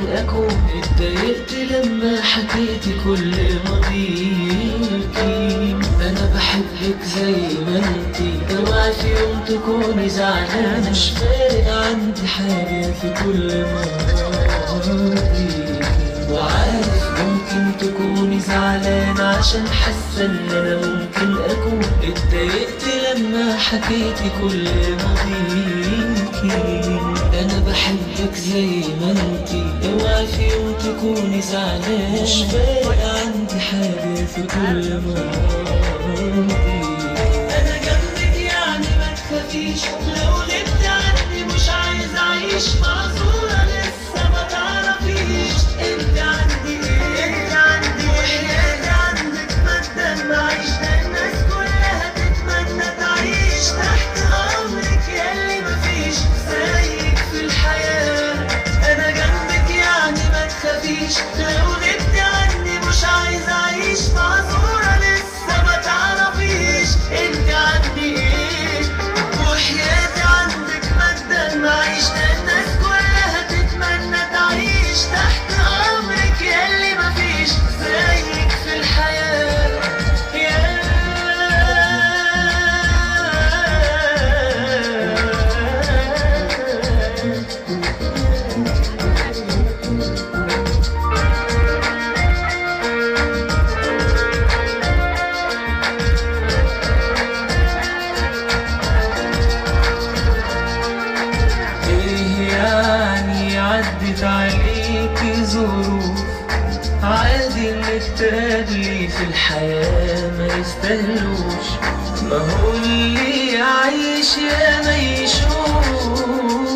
أكون اتضايقت لما حكيتي كل ماضيكي أنا بحبك زي ما انتي اوعي في يوم تكوني زعلانة مش فارق عندي حاجة في كل ماضيكي وعارف ممكن تكوني زعلانة عشان حاسة ان انا ممكن اكون اتضايقت لما حكيتي كل ماضيكي انا بحبك زي ما انتي اوعي في يوم تكوني زعلانة مش فارق عندي حاجة في كل ماضيكي انا جنبك يعني ما تخافيش لو غبت عني مش عايز اعيش معذورة لسه ما تعرفيش انت عندي ايه انت عندي وحياتي عندك مادة معيش الناس كلها تتمنى تعيش تحت امرك ياللي مفيش زيك في الحياة انا جنبك يعني ما تخافيش لو غبت عني مش عايز اعيش معذورة لسه ما تعرفيش انت عندي ايه وحياتي عندك مادة معيش الناس كلها تتمنى تعيش تحت امرك ياللي مفيش زيك في الحياة يا ايه يعني عدت عليكي ظروف عادي انك تقابلي في الحياة ما يستاهلوش ما هو اللي يعيش يا ما يشوف